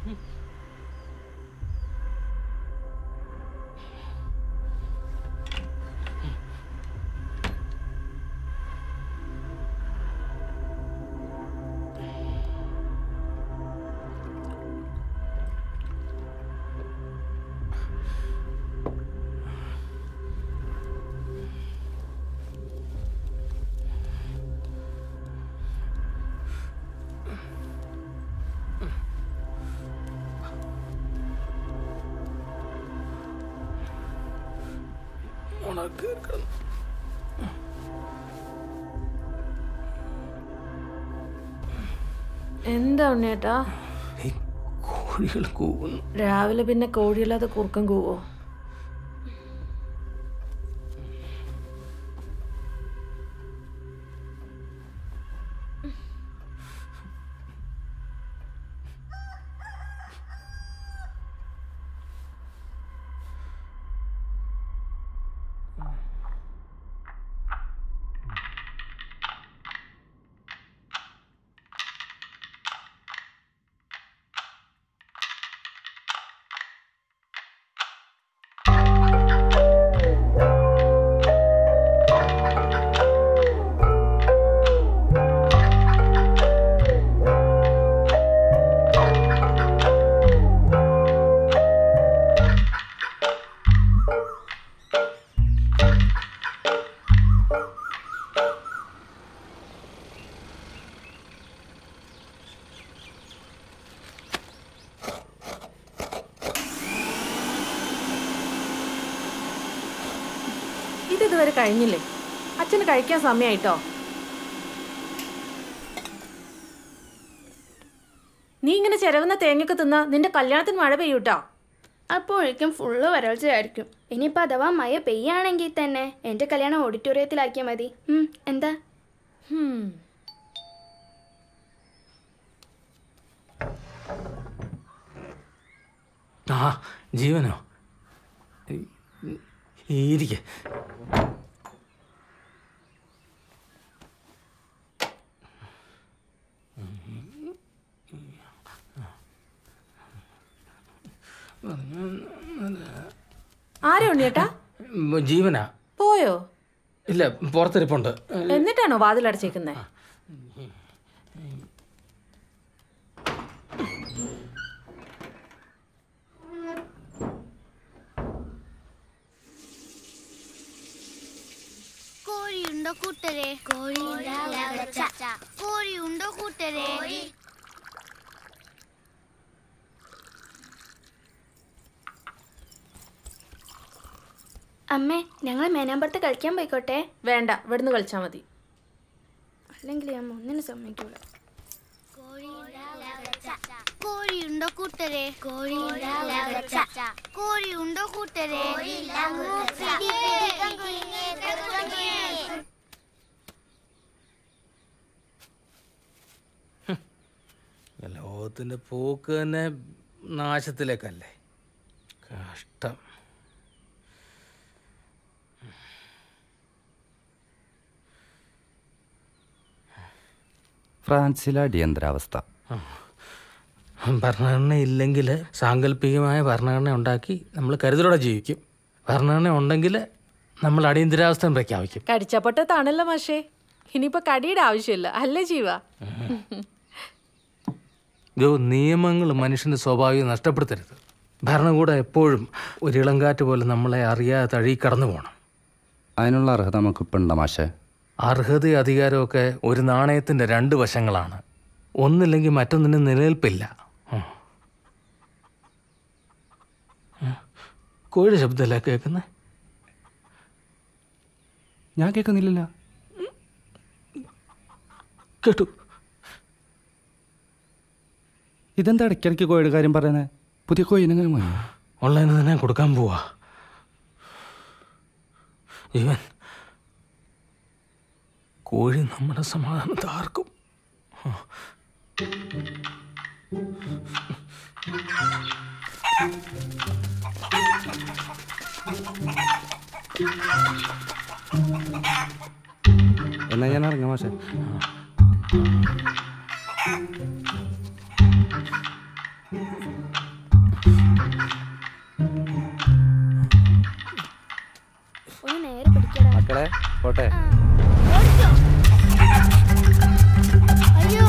ഉണക്ക് കിടന്നു എന്താ ഉണ്ണിയേട്ടാ ഈ കോഴികൾ കൂവുന്നു രാവിലെ പിന്നെ കോഴിയില്ലാതെ കുറുക്കം കൂവോ ഇത് ഇതുവരെ കഴിഞ്ഞില്ലേ അച്ഛന് കഴിക്കാൻ സമയമായിട്ടോ നീ ഇങ്ങനെ ചെലവുന്ന തേങ്ങയൊക്കെ തിന്നാ നിന്റെ കല്യാണത്തിന് മഴ പെയ്യൂട്ടോ അപ്പോഴേക്കും ഫുള്ള് വരൾച്ചയായിരിക്കും ഇനിയിപ്പോൾ അഥവാ മഴ പെയ്യാണെങ്കിൽ തന്നെ എൻ്റെ കല്യാണം ഓഡിറ്റോറിയത്തിലാക്കിയാൽ മതി ഉം, എന്താ ഹും. ആ ജീവനോ ഇരിക്കെ ആരാ ഉണ്ണിയേട്ടാ ജീവനാ പോയോ ഇല്ല പുറത്തിരിപ്പുണ്ട് എന്നിട്ടാണോ വാതിലടച്ചേക്കുന്നേ കോഴിയുണ്ടോ കൂട്ടരെ കോഴി കോഴിയുണ്ടോ കൂട്ടരെ അമ്മേ ഞങ്ങൾ മേനാമ്പുറത്ത് കളിക്കാൻ പോയിക്കോട്ടെ വേണ്ട ഇവിടുന്ന് കളിച്ചാ മതി അല്ലെങ്കിൽ ഞാൻ ഒന്നിനും സമ്മതിക്കൂല കോഴിയുണ്ടോ കൂട്ടരെ കോഴി കോഴിയുണ്ടോ കൂട്ടരെ ലോകത്തിന്റെ പോക്ക് തന്നെ നാശത്തിലേക്കല്ലേ കഷ്ടം ഫ്രാൻസിലെ അടിയന്തരാവസ്ഥ ഭരണഘടന ഇല്ലെങ്കിൽ സാങ്കല്പികമായ ഭരണഘടന ഉണ്ടാക്കി നമ്മൾ കരുതലോടെ ജീവിക്കും ഭരണഘടന ഉണ്ടെങ്കിൽ നമ്മൾ അടിയന്തരാവസ്ഥ പ്രഖ്യാപിക്കും കടിച്ചപ്പൊട്ടത്താണല്ലോ മാഷേ ഇനിയിപ്പോ കടിയുടെ ആവശ്യമില്ല അല്ലേ ജീവ ഗോ നിയമങ്ങൾ മനുഷ്യൻ്റെ സ്വാഭാവികം നഷ്ടപ്പെടുത്തരുത് ഭരണകൂടം എപ്പോഴും ഒരു ഇളങ്കാറ്റ് പോലെ നമ്മളെ അറിയാതെ തഴി കടന്നു പോകണം അതിനുള്ള അർഹത നമുക്കിപ്പോൾ ഉണ്ടോ മാഷേ അർഹതയും അധികാരമൊക്കെ ഒരു നാണയത്തിൻ്റെ രണ്ട് വശങ്ങളാണ് ഒന്നില്ലെങ്കിൽ മറ്റൊന്നിന് നിലനിൽപ്പില്ല ഉം. ഉം. കോഴിയുടെ ശബ്ദമല്ലേ കേൾക്കുന്നത് ഞാൻ കേൾക്കുന്നില്ലല്ലോ കേട്ടു ഇതെന്താ ഇടയ്ക്കിടയ്ക്ക് കോഴിയുടെ കാര്യം പറയുന്നത് പുതിയ കോഴിനെങ്ങനെ വാങ്ങി ഓൺലൈനിൽ തന്നെ കൊടുക്കാൻ പോവാ ജീവൻ കോഴി നമ്മുടെ സമാധാനം താർക്കും എന്നാ ഞാൻ ഇറങ്ങാം മാഷേ പോട്ടെ ഓടിച്ചോ അയ്യോ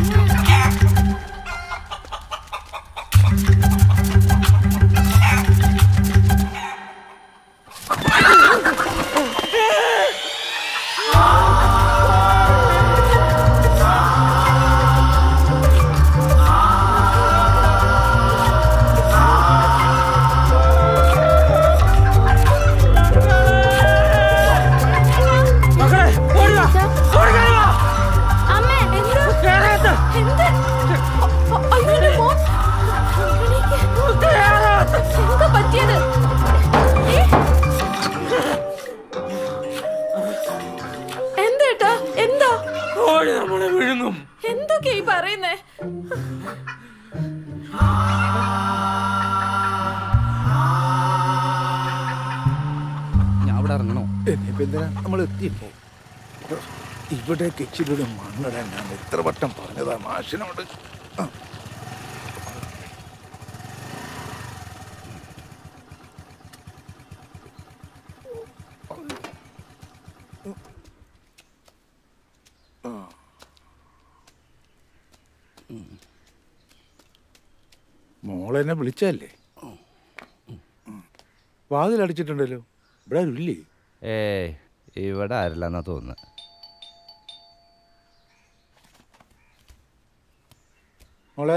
അമ്മേ എന്താ എന്ത് അ- അ- അയ്യോ, എന്റെ മോൻ. എണീക്ക്. എന്താ പറ്റിയത് ഏ? എന്തേട്ടാ എന്താ കോഴി നമ്മളെ വിഴുങ്ങും എന്തൊക്കെയാ ഈ പറയുന്നേ ഞാൻ അവിടെ ഇറങ്ങണോ ഇനിയിപ്പോ എന്തിനാ നമ്മൾ എത്തിയപ്പോ ഇവിടെ കിച്ചിലൂടെ മണ്ണിടാൻ ഞാൻ എത്ര വട്ടം പറഞ്ഞതാ മാഷിനോട് ആ. മോളെന്നെ വിളിച്ചല്ലേ വാതിലടിച്ചിട്ടുണ്ടല്ലോ ഇവിടെ ആരും ഇല്ലേ ഏയ് ഇവിടെ ആരില്ലെന്നാ തോന്നുന്നത് മോളെ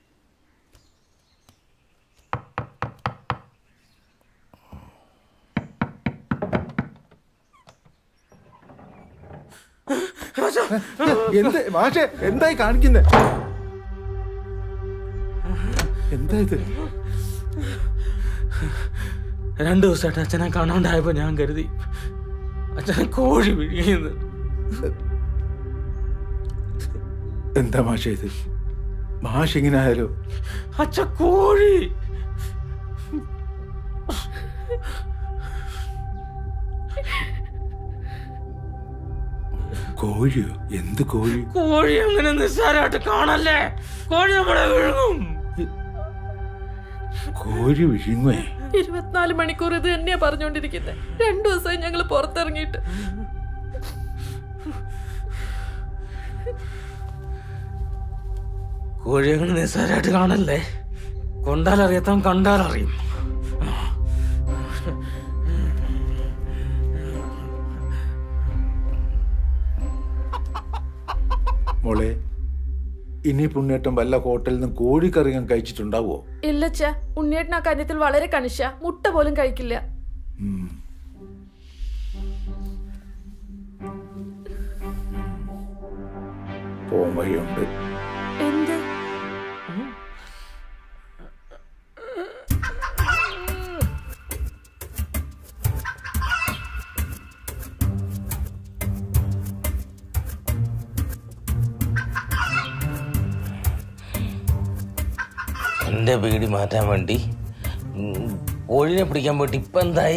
എന്ത് മാഷെ എന്തായി കാണിക്കുന്നേ എന്താ ഇത് രണ്ടു ദിവസമായിട്ട് അച്ഛനെ കാണാണ്ടായപ്പോ ഞാൻ കരുതി അച്ഛനെ കോഴി വിഴുങ്ങിയെന്ന് എന്താ മാഷെ ഇത് മാഷ് ഇങ്ങനെ ആയാലോ അച്ഛ കോഴി കോഴിയോ എന്ത് കോഴി കോഴി അങ്ങനെ നിസ്സാരമായിട്ട് കാണല്ലേ കോഴി നമ്മളെ വിഴുങ്ങും കോഴി വിഴുങ്ങേ ഇരുപത്തിനാല് മണിക്കൂർ ഇത് തന്നെയാ പറഞ്ഞുകൊണ്ടിരിക്കുന്നത് രണ്ടു ദിവസമായി ഞങ്ങൾ പുറത്തിറങ്ങിയിട്ട് കോഴി അങ്ങനെ നിസ്സാരമായിട്ട് കാണല്ലേ കൊണ്ടാലറിയാത്തവൻ കണ്ടാലറിയും മോളെ ഇനി പുണ്യേട്ടൻ വല്ല ഹോട്ടലിൽ നിന്ന് കോഴിക്കറിയാൻ കഴിച്ചിട്ടുണ്ടാവോ ഇല്ലച്ച ഉണ്ണിയേട്ടൻ ആ കാര്യത്തിൽ വളരെ കണിശ മുട്ട പോലും കഴിക്കില്ല പോകാൻ വഴിയുണ്ട് എന്ത് എൻ്റെ പേടി മാറ്റാൻ വേണ്ടി ഉം, കോഴിനെ പിടിക്കാൻ പോയിട്ട് ഇപ്പൊ എന്തായി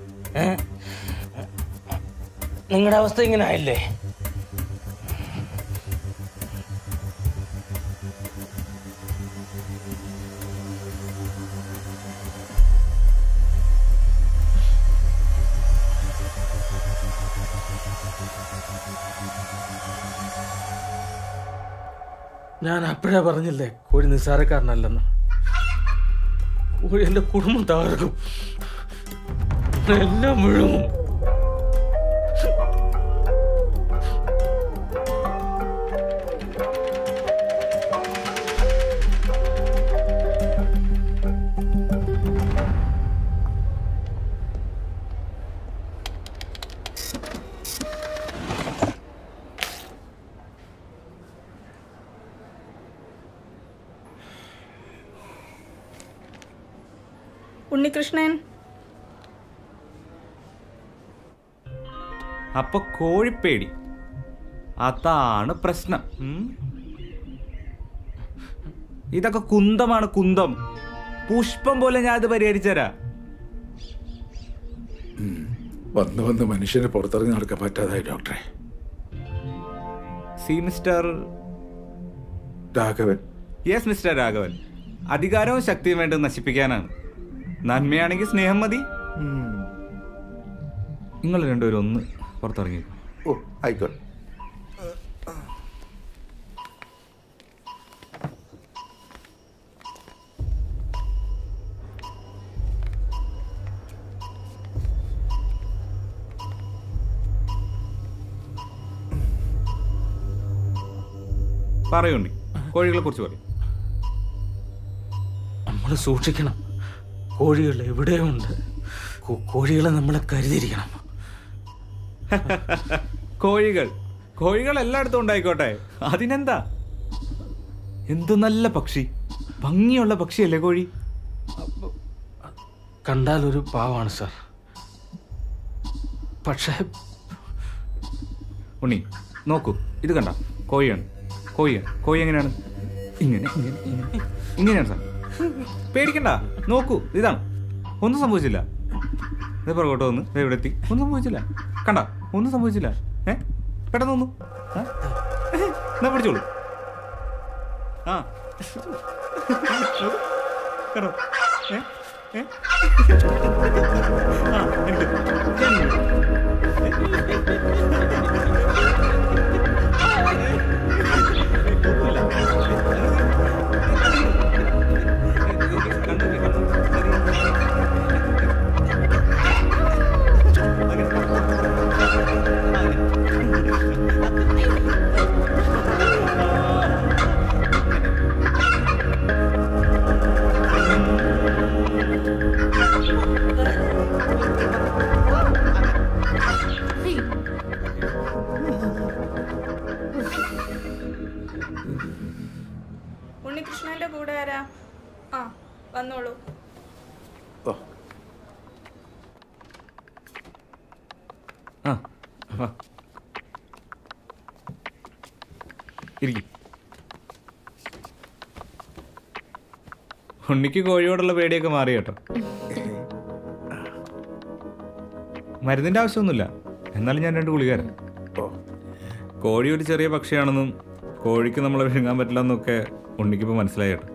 നിങ്ങളുടെ അവസ്ഥ ഇങ്ങനെ ആയില്ലേ ഞാൻ അപ്പോഴേ പറഞ്ഞില്ലേ കോഴി നിസ്സാരക്കാരനല്ലെന്ന് കോഴി എൻ്റെ കുടുംബം തകർക്കും എല്ലാം വിഴുങ്ങും ഉണ്ണികൃഷ്ണൻ അപ്പൊ കോഴിപ്പേടി അതാണ് പ്രശ്നം ഉം? ഇതൊക്കെ കുന്തമാണ് കുന്തം പുഷ്പം പോലെ ഞാൻ അത് പരിഹരിച്ചുതരാം വന്ന് വന്ന് മനുഷ്യനെ പുറത്തിറങ്ങി നടക്കാൻ പറ്റാതായി ഡോക്ടറെ see mister Raghavan yes mister Raghavan അധികാരവും ശക്തിയും വേണ്ടത് നശിപ്പിക്കാനാണ് നന്മയാണെങ്കിൽ സ്നേഹം മതി നിങ്ങൾ രണ്ടുപേരും ഒന്ന് പുറത്തിറങ്ങി ഓ ആയിക്കോട്ടെ പറയുണ്ടി കോഴികളെ കുറിച്ച് പറയും നമ്മൾ സൂക്ഷിക്കണം കോഴികൾ എവിടെയുണ്ട് കോ- കോഴികളെ നമ്മൾ കരുതിയിരിക്കണം കോഴികൾ കോഴികൾ എല്ലായിടത്തും ഉണ്ടായിക്കോട്ടെ അതിനെന്താ എന്തു നല്ല പക്ഷി ഭംഗിയുള്ള പക്ഷിയല്ലേ കോഴി കണ്ടാൽ ഒരു പാവാണ് സാർ പക്ഷേ ഉണ്ണി നോക്കൂ ഇത് കണ്ട കോഴിയാണ് കോഴിയാണ് കോഴി എങ്ങനെയാണ് ഇങ്ങനെ ഇങ്ങനെ ഇങ്ങനെ ഇങ്ങനെയാണ് സാർ പേടിക്കണ്ട നോക്കൂ ഇതാണ് ഒന്നും സംഭവിച്ചില്ല ഇത് പുറകോട്ട് വന്ന് ദേ ഇവിടെ എത്തി ഒന്നും സംഭവിച്ചില്ല കണ്ട ഒന്നും സംഭവിച്ചില്ല ഏ പെട്ടെന്ന് വന്നു ആ? എന്നാ പിടിച്ചോളൂ ആ നോക്ക്. കണ്ടോ ഏ ഏ ആ എനിക്ക് എനിക്ക് ഉണ്ണികൃഷ്ണന്റെ കൂടെ ആരാ ആ വന്നോളൂ ഓ ആ വാ ഇരിക്കും ഉണ്ണിക്ക് കോഴിയോടുള്ള പേടിയൊക്കെ മാറി കേട്ടോ മരുന്നിന്റെ ആവശ്യമൊന്നുമില്ല എന്നാലും ഞാൻ രണ്ട് ഗുളിക തരാം ഓ കോഴി ഒരു ചെറിയ പക്ഷിയാണെന്നും കോഴിക്ക് നമ്മളെ വിഴുങ്ങാൻ പറ്റില്ല എന്നൊക്കെ ഉണ്ണിക്കിപ്പോൾ മനസ്സിലായി കേട്ടോ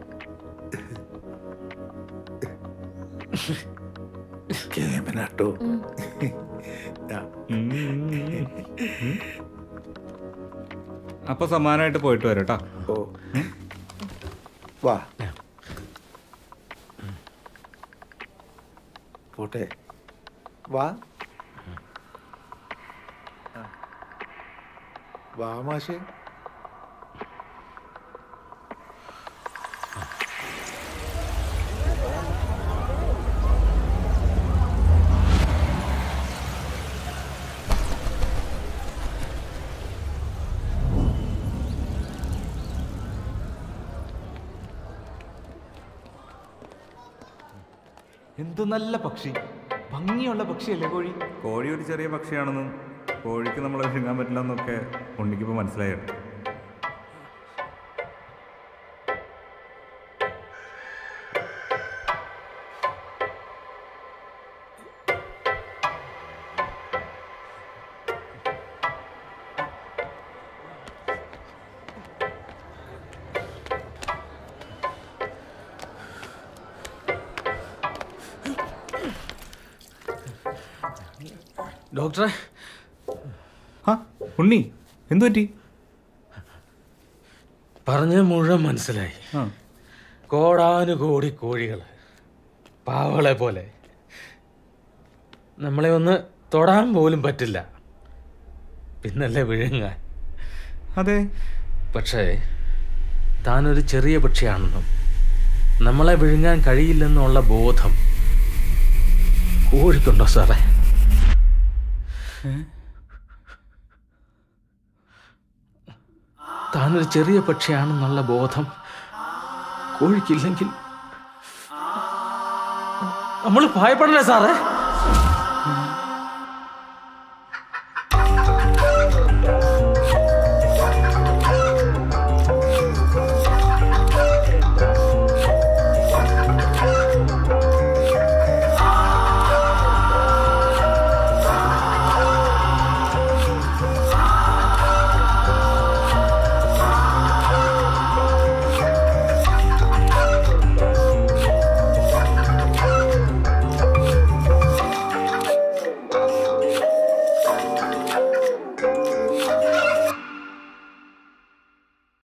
കേമനാട്ടോ ആ, അപ്പൊ സമാനമായിട്ട് പോയിട്ട് വരാം കേട്ടോ ഓ വാ പോട്ടെ വാ ആ. വാ മാഷേ എന്തു നല്ല പക്ഷി ഭംഗിയുള്ള പക്ഷിയല്ലേ കോഴി കോഴി ഒരു ചെറിയ പക്ഷിയാണെന്നും കോഴിക്ക് നമ്മളെ വിഴുങ്ങാൻ പറ്റില്ല എന്നൊക്കെ ഉണ്ണിക്കിപ്പോൾ മനസ്സിലായി കേട്ടോ ഡോക്ടറെ ആ ഉണ്ണി എന്തു പറ്റി പറഞ്ഞ മുഴുവൻ മനസ്സിലായി ആ കോടാനുകോടി കോഴികൾ പാവകളെ പോലെ നമ്മളെ ഒന്ന് തൊടാൻ പോലും പറ്റില്ല പിന്നല്ലേ വിഴുങ്ങാൻ അതെ പക്ഷേ താനൊരു ചെറിയ പക്ഷിയാണെന്നും നമ്മളെ വിഴുങ്ങാൻ കഴിയില്ലെന്നുള്ള ബോധം കോഴിക്കുണ്ടോ സാറേ താനൊരു ചെറിയ പക്ഷിയാണെന്നുള്ള ബോധം കോഴിക്കില്ലെങ്കിൽ നമ്മൾ ഭയപ്പെടണേ സാറേ